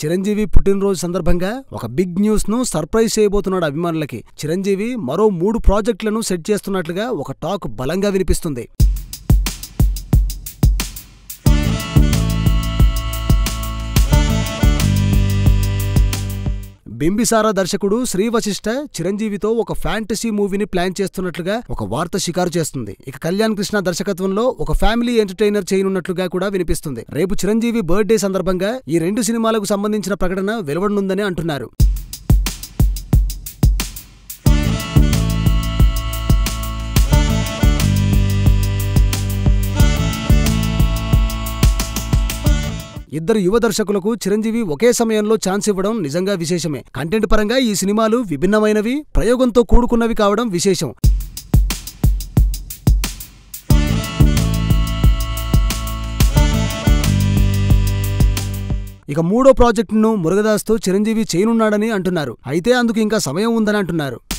చిరంజీవి పుట్టినరోజు సందర్భంగా ఒక బిగ్ న్యూస్ ను సర్ప్రైజ్ చేయబోతున్నాడు అభిమానులకి చిరంజీవి మరో మూడు ప్రాజెక్టులను సెట్ చేస్తున్నట్లుగా ఒక టాక్ బలంగా వినిపిస్తుంది బింబిసారా దర్శకుడు శ్రీ వశిష్ఠ చిరంజీవితో ఒక ఫ్యాంటసీ మూవీని ప్లాన్ చేస్తున్నట్లుగా ఒక వార్త షికారు చేస్తుంది ఇక కళ్యాణ్ కృష్ణ దర్శకత్వంలో ఒక ఫ్యామిలీ ఎంటర్టైనర్ చేయనున్నట్లుగా కూడా వినిపిస్తుంది రేపు చిరంజీవి బర్త్డే సందర్భంగా ఈ రెండు సినిమాలకు సంబంధించిన ప్రకటన వెలువడనుందని అంటున్నారు ఇద్దరు యువ దర్శకులకు చిరంజీవి ఒకే సమయంలో ఛాన్స్ ఇవ్వడం నిజంగా విశేషమే కంటెంట్ పరంగా ఈ సినిమాలు విభిన్నమైనవి ప్రయోగంతో కూడుకున్నవి కావడం విశేషం ఇక మూడో ప్రాజెక్టును మురుగదాస్తో చిరంజీవి చేయనున్నాడని అంటున్నారు అయితే అందుకు ఇంకా సమయం ఉందని అంటున్నారు